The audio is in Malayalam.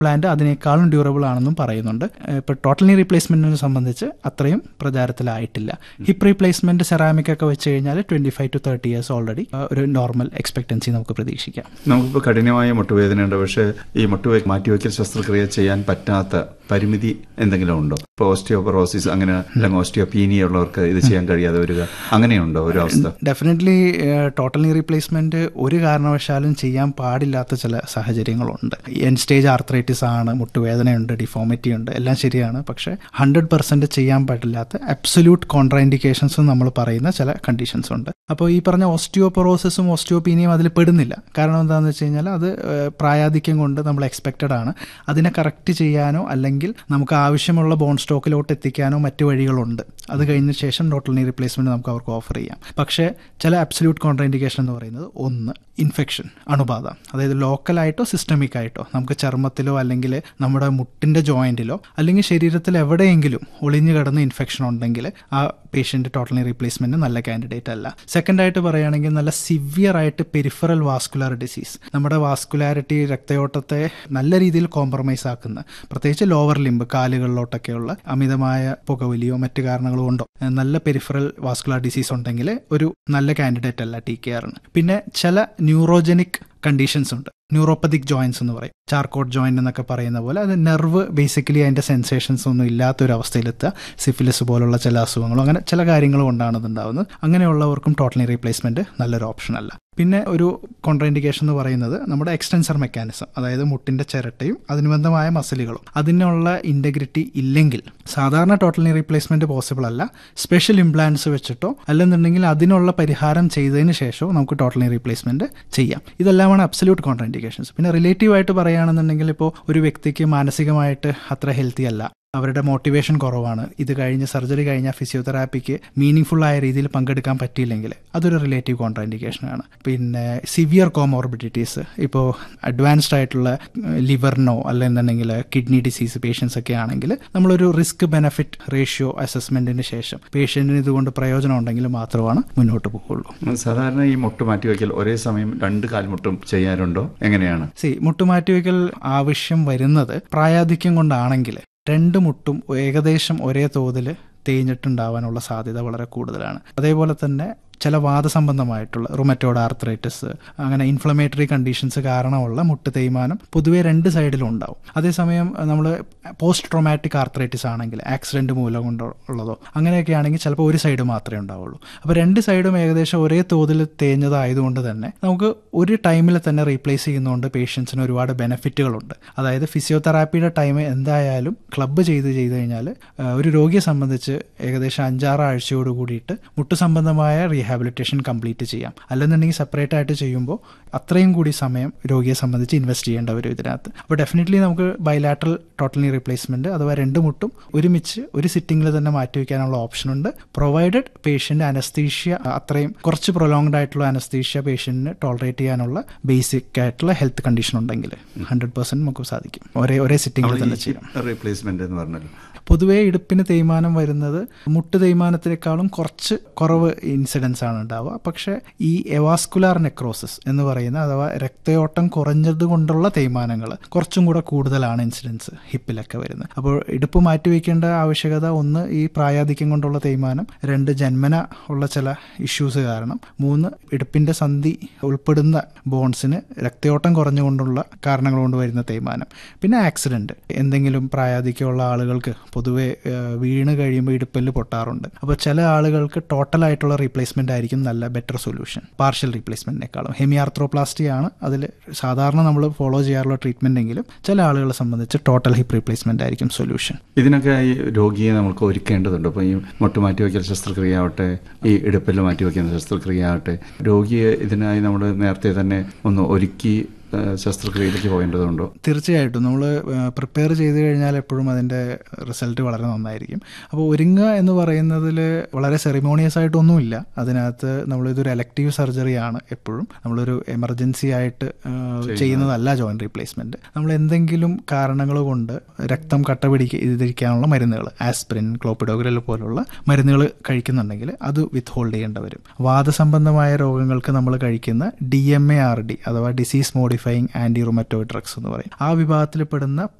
പ്ലാന്റ് അതിനേക്കാളും ഡ്യൂറബിൾ ആണെന്നും പറയുന്നുണ്ട് ഇപ്പോൾ ടോട്ടൽ നീ റീപ്ലേസ്മെന്റിനെ സംബന്ധിച്ച് അത്രയും പ്രചാരത്തിലായിട്ടില്ല ഹിപ്പ് റീപ്ലേസ്മെന്റ് സെറാമിക് ഒക്കെ വെച്ച് കഴിഞ്ഞാൽ twenty five to thirty years already ഒരു നോർമൽ എക്സ്പെക്ടൻസി നമുക്ക് പ്രതീക്ഷിക്കാം നമുക്കിപ്പോൾ കഠിനമായ മുട്ടുവേദനയുണ്ട് പക്ഷേ ഈ മുട്ടുവേ മാറ്റിവെക്കൽ ശസ്ത്രക്രിയ ചെയ്യാൻ പറ്റാത്ത പരിമിതി എന്തെങ്കിലും ഉണ്ടോ ഇപ്പോൾ ഓസ്റ്റിയോപറോസിസ് അങ്ങനെ അല്ലെങ്കിൽ ഓസ്റ്റിയോപീനിയ ഉള്ളവർക്ക് ഇത് ചെയ്യാൻ കഴിയാതെ വരിക അങ്ങനെയുണ്ടോ ഒരു അവസ്ഥ ഡെഫിനറ്റ്ലി ടോട്ടൽ നീ റീപ്ലേസ്മെന്റ് ഒരു കാരണവശാലും ചെയ്യാൻ പാടില്ലാത്ത ചില സാഹചര്യങ്ങളുണ്ട് എൻ സ്റ്റേജ് ആർത്രൈറ്റിസ് ആണ് മുട്ടുവേദനയുണ്ട് ഡിഫോമിറ്റി ഉണ്ട് എല്ലാം ശരിയാണ് പക്ഷേ ഹൺഡ്രഡ് പെർസെന്റ് ചെയ്യാൻ പറ്റില്ലാത്ത അബ്സല്യൂട്ട് കോൺട്രാൻഡിക്കേഷൻസ് നമ്മൾ പറയുന്ന ചില കണ്ടീഷൻസ് ഉണ്ട് അപ്പോൾ ഈ പറഞ്ഞ ഓസ്റ്റിയോപൊറോസിസും ഓസ്റ്റിയോപീനിയും അതിൽ പെടുന്നില്ല കാരണം എന്താണെന്ന് വെച്ച് കഴിഞ്ഞാൽ അത് ഏഹ്, പ്രായാധിക്യം കൊണ്ട് നമ്മൾ എക്സ്പെക്റ്റഡ് ആണ് അതിനെ കറക്റ്റ് ചെയ്യാനോ അല്ലെങ്കിൽ നമുക്ക് ആവശ്യമുള്ള ബോൺ സ്റ്റോക്കിലോട്ട് എത്തിക്കാനോ മറ്റു വഴികളുണ്ട് അത് കഴിഞ്ഞ ശേഷം ടോട്ടൽ നീ റീപ്ലേസ്മെന്റ് നമുക്ക് അവർക്ക് ഓഫർ ചെയ്യാം പക്ഷേ ചില അബ്സല്യൂട്ട് കോൺട്രാൻഡിക്കേഷൻ എന്ന് പറയുന്നത് ഒന്ന് ഇൻഫെക്ഷൻ അണുബാധ അതായത് ലോക്കലായിട്ടോ സിസ്റ്റമിക് ആയിട്ടോ നമുക്ക് ചർമ്മത്തിലോ അല്ലെങ്കിൽ നമ്മുടെ മുട്ടിന്റെ ജോയിന്റിലോ അല്ലെങ്കിൽ ശരീരത്തിൽ എവിടെയെങ്കിലും ഒളിഞ്ഞു കിടന്ന് ഇൻഫെക്ഷൻ ഉണ്ടെങ്കിൽ ആ പേഷ്യന്റ് ടോട്ടൽ നീ റീപ്ലേസ്മെന്റ് നല്ല കാൻഡിഡേറ്റ് അല്ല സെക്കൻഡ് ആയിട്ട് പറയുകയാണെങ്കിൽ നല്ല സിവിയർ ആയിട്ട് പെരിഫറൽ വാസ്കുലാർ ഡിസീസ് നമ്മുടെ വാസ്കുലാരിറ്റി രക്തയോട്ടത്തെ നല്ല രീതിയിൽ കോംപ്രമൈസ് ആക്കുന്ന പ്രത്യേകിച്ച് ലോവർ ലിംബ് കാലുകളിലോട്ടൊക്കെയുള്ള അമിതമായ പുകവലിയോ മറ്റു കാരണങ്ങളോ ഉണ്ടോ ഏഹ് നല്ല പെരിഫറൽ വാസ്കുലാർ ഡിസീസ് ഉണ്ടെങ്കിൽ ഒരു നല്ല കാൻഡിഡേറ്റ് അല്ല ടി കെ ആറിന് പിന്നെ ചില ന്യൂറോജനിക് കണ്ടീഷൻസ് ഉണ്ട് ന്യൂറോപ്പതിക് ജോയിൻസ് എന്ന് പറയും ചാർക്കോട്ട് ജോയിന്റ് എന്നൊക്കെ പറയുന്ന പോലെ അത് നെർവ് ബേസിക്കലി അതിന്റെ സെൻസേഷൻസ് ഒന്നും ഇല്ലാത്ത ഒരു അവസ്ഥയിലെത്തുക സിഫിലിസ് പോലുള്ള ചില അസുഖങ്ങളും അങ്ങനെ ചില കാര്യങ്ങളും കൊണ്ടാണ് ഇത് ഉണ്ടാവുന്നത് അങ്ങനെയുള്ളവർക്കും ടോട്ടലി റീപ്ലേസ്മെന്റ് നല്ലൊരു ഓപ്ഷൻ അല്ല പിന്നെ ഒരു കോൺട്രാൻഡിക്കേഷൻ എന്ന് പറയുന്നത് നമ്മുടെ എക്സ്റ്റൻസർ മെക്കാനിസം അതായത് മുട്ടിന്റെ ചിരട്ടയും അനുബന്ധമായ മസിലുകളും അതിനുള്ള ഇന്റഗ്രിറ്റി ഇല്ലെങ്കിൽ സാധാരണ ടോട്ടലി റീപ്ലേസ്മെന്റ് പോസിബിൾ അല്ല സ്പെഷ്യൽ ഇംപ്ലാന്റ്സ് വെച്ചിട്ടോ അല്ലെന്നുണ്ടെങ്കിൽ അതിനുള്ള പരിഹാരം ചെയ്തതിന് ശേഷവും നമുക്ക് ടോട്ടലി റീപ്ലേസ്മെന്റ് ചെയ്യാം ഇതെല്ലാമാണ് അബ്സല്യൂട്ട് കോൺട്രാൻഡിക്കേഷൻസ് പിന്നെ റിലേറ്റീവ് ആയിട്ട് പറയുകയാണെന്നുണ്ടെങ്കിൽ ഇപ്പോൾ ഒരു വ്യക്തിക്ക് മാനസികമായിട്ട് അത്ര ഹെൽത്തി അല്ല അവരുടെ മോട്ടിവേഷൻ കുറവാണ് ഇത് കഴിഞ്ഞ് സർജറി കഴിഞ്ഞ ഫിസിയോതെറാപ്പിക്ക് മീനിങ് ഫുൾ ആയ രീതിയിൽ പങ്കെടുക്കാൻ പറ്റിയില്ലെങ്കിൽ അതൊരു റിലേറ്റീവ് കോൺട്രാൻഡിക്കേഷൻ ആണ് പിന്നെ സിവിയർ കോമോർബിഡിറ്റീസ് ഇപ്പോൾ അഡ്വാൻസ്ഡ് ആയിട്ടുള്ള ലിവറിനോ അല്ലെന്നുണ്ടെങ്കിൽ കിഡ്നി ഡിസീസ് പേഷ്യൻസ് ഒക്കെ ആണെങ്കിൽ നമ്മളൊരു റിസ്ക് ബെനഫിറ്റ് റേഷ്യോ അസസ്മെന്റിന് ശേഷം പേഷ്യന്റിന് ഇതുകൊണ്ട് പ്രയോജനം ഉണ്ടെങ്കിൽ മാത്രമാണ് മുന്നോട്ട് പോകുള്ളൂ സാധാരണ ഈ മുട്ട് മാറ്റിവെക്കൽ ഒരേ സമയം രണ്ട് കാൽമുട്ടും ചെയ്യാറുണ്ടോ എങ്ങനെയാണ് സി മുട്ടുമാറ്റിവെക്കൽ ആവശ്യം വരുന്നത് പ്രായാധിക്യം കൊണ്ടാണെങ്കിൽ രണ്ട് മുട്ടും ഏകദേശം ഒരേ തോതിൽ തേഞ്ഞിട്ടുണ്ടാവാനുള്ള സാധ്യത വളരെ കൂടുതലാണ് അതേപോലെ തന്നെ ചില വാദസംബന്ധമായിട്ടുള്ള റുമറ്റോഡ് ആർത്രൈറ്റിസ് അങ്ങനെ ഇൻഫ്ലമേറ്ററി കണ്ടീഷൻസ് കാരണമുള്ള മുട്ട് തേയ്മാനം പൊതുവെ രണ്ട് സൈഡിലും ഉണ്ടാവും അതേസമയം നമ്മൾ പോസ്റ്റ് ട്രോമാറ്റിക് ആർത്രൈറ്റിസ് ആണെങ്കിൽ ആക്സിഡന്റ് മൂലം കൊണ്ടുള്ളതോ അങ്ങനെയൊക്കെ ആണെങ്കിൽ ചിലപ്പോൾ ഒരു സൈഡ് മാത്രമേ ഉണ്ടാവുള്ളൂ അപ്പോൾ രണ്ട് സൈഡും ഏകദേശം ഒരേ തോതിൽ തേഞ്ഞതായതുകൊണ്ട് തന്നെ നമുക്ക് ഒരു ടൈമിൽ തന്നെ റീപ്ലേസ് ചെയ്യുന്നതുകൊണ്ട് പേഷ്യൻസിന് ഒരുപാട് ബെനിഫിറ്റുകളുണ്ട് അതായത് ഫിസിയോതെറാപ്പിയുടെ ടൈം എന്തായാലും ക്ലബ്ബ് ചെയ്ത് ചെയ്ത് കഴിഞ്ഞാൽ ഒരു രോഗിയെ സംബന്ധിച്ച് ഏകദേശം അഞ്ചാറ് ആഴ്ചയോട് കൂടിയിട്ട് മുട്ട് സംബന്ധമായ റീഹാബിലിറ്റേഷൻ കംപ്ലീറ്റ് ചെയ്യാം അല്ലെന്നുണ്ടെങ്കിൽ സെപ്പറേറ്റ് ആയിട്ട് ചെയ്യുമ്പോൾ അത്രയും കൂടി സമയം രോഗിയെ സംബന്ധിച്ച് ഇൻവെസ്റ്റ് ചെയ്യേണ്ട വരും ഇതിനകത്ത് അപ്പോൾ ഡെഫിനറ്റ്ലി നമുക്ക് ബൈലാറ്ററൽ ടോട്ടൽ നീ റീപ്ലേസ്മെന്റ് അഥവാ രണ്ട് മുട്ടും ഒരുമിച്ച് ഒരു സിറ്റിംഗിൽ തന്നെ മാറ്റിവെക്കാനുള്ള ഓപ്ഷൻ ഉണ്ട് പ്രൊവൈഡഡ് പേഷ്യന്റ് അനസ്തീഷ്യ അത്രയും കുറച്ച് പ്രൊലോങ്ഡ് ആയിട്ടുള്ള അനസ്തീഷ്യ പേഷ്യന്റിന് ടോളറേറ്റ് ചെയ്യാനുള്ള ബേസിക് ആയിട്ടുള്ള ഹെൽത്ത് കണ്ടീഷൻ ഉണ്ടെങ്കിൽ ഹൺഡ്രഡ് പെർസെന്റ് നമുക്ക് സാധിക്കും ഒരേ ഒരേ സിറ്റിംഗിൽ തന്നെ ചെയ്യാം റീപ്ലേസ്മെന്റ് എന്ന് പറഞ്ഞല്ലോ പൊതുവേ ഇടുപ്പിന് തേയ്മാനം വരുന്നത് മുട്ട് തേയ്മാനത്തിനേക്കാളും കുറച്ച് കുറവ് ഇൻസിഡൻസ് ആണ് ഉണ്ടാവുക പക്ഷേ ഈ എവാസ്കുലാർ നെക്രോസിസ് എന്ന് പറയുന്ന അഥവാ രക്തയോട്ടം കുറഞ്ഞത് കൊണ്ടുള്ള തേയ്മാനങ്ങൾ കുറച്ചും കൂടെ കൂടുതലാണ് ഇൻസിഡൻസ് ഹിപ്പിലൊക്കെ വരുന്നത് അപ്പോൾ ഇടുപ്പ് മാറ്റിവെക്കേണ്ട ആവശ്യകത ഒന്ന് ഈ പ്രായാധിക്യം കൊണ്ടുള്ള തേയ്മാനം രണ്ട് ജന്മന ഉള്ള ചില ഇഷ്യൂസ് കാരണം മൂന്ന് ഇടുപ്പിന്റെ സന്ധി ഉൾപ്പെടുന്ന ബോൺസിന് രക്തയോട്ടം കുറഞ്ഞുകൊണ്ടുള്ള കാരണങ്ങൾ കൊണ്ട് വരുന്ന തേയ്മാനം പിന്നെ ആക്സിഡന്റ് എന്തെങ്കിലും പ്രായാധിക്യമുള്ള ആളുകൾക്ക് പൊതുവെ ഏഹ്, വീണ് കഴിയുമ്പോൾ ഇടുപ്പല് പൊട്ടാറുണ്ട് അപ്പോൾ ചില ആളുകൾക്ക് ടോട്ടൽ ആയിട്ടുള്ള റീപ്ലേസ്മെന്റ് ആയിരിക്കും നല്ല ബെറ്റർ സൊല്യൂഷൻ പാർഷ്യൽ റീപ്ലേസ്മെന്റിനേക്കാളും ഹെമിയാർത്രോപ്ലാസ്റ്റി ആണ് അതിൽ സാധാരണ നമ്മൾ ഫോളോ ചെയ്യാറുള്ള ട്രീറ്റ്മെന്റ് എങ്കിലും ചില ആളുകളെ സംബന്ധിച്ച് ടോട്ടൽ ഹിപ്പ് റീപ്ലേസ്മെന്റ് ആയിരിക്കും സൊല്യൂഷൻ ഇതിനൊക്കെ ഈ രോഗിയെ നമുക്ക് ഒരുക്കേണ്ടതുണ്ട് അപ്പോൾ ഈ മുട്ട് മാറ്റിവെക്കൽ ശസ്ത്രക്രിയ ആവട്ടെ ഈ ഇടുപ്പിൽ മാറ്റിവെക്കുന്ന ശസ്ത്രക്രിയ ആവട്ടെ രോഗിയെ ഇതിനായി നമ്മൾ നേരത്തെ തന്നെ ഒന്ന് ഒരുക്കി ആ, ശസ്ത്രക്രിയയിലേക്ക് പോകേണ്ടതുണ്ടോ തീർച്ചയായിട്ടും നമ്മൾ പ്രിപ്പയർ ചെയ്ത് കഴിഞ്ഞാൽ എപ്പോഴും അതിൻ്റെ റിസൾട്ട് വളരെ നന്നായിരിക്കും അപ്പോൾ ഒരുങ്ങുക എന്ന് പറയുന്നതിൽ വളരെ സെറിമോണിയസ് ആയിട്ടൊന്നുമില്ല അതിനകത്ത് നമ്മളിതൊരു എലക്റ്റീവ് സർജറിയാണ് എപ്പോഴും നമ്മളൊരു എമർജൻസി ആയിട്ട് ആ, ചെയ്യുന്നതല്ല ജോയിന്റ് റീപ്ലേസ്മെന്റ് നമ്മൾ എന്തെങ്കിലും കാരണങ്ങൾ കൊണ്ട് രക്തം കട്ട പിടിക്കാതിരിക്കാനുള്ള മരുന്നുകൾ ആസ്പിരിൻ ക്ലോപ്പിഡോഗ്രൽ പോലുള്ള മരുന്നുകൾ കഴിക്കുന്നുണ്ടെങ്കിൽ അത് വിത്ത് ഹോൾഡ് ചെയ്യേണ്ടി വരും വാദസംബന്ധമായ രോഗങ്ങൾക്ക് നമ്മൾ കഴിക്കുന്ന D M A R D അഥവാ disease modify modifying anti rheumatoid drugs എന്ന് പറയും ആ വിഭാഗത്തിൽ പെടുന്ന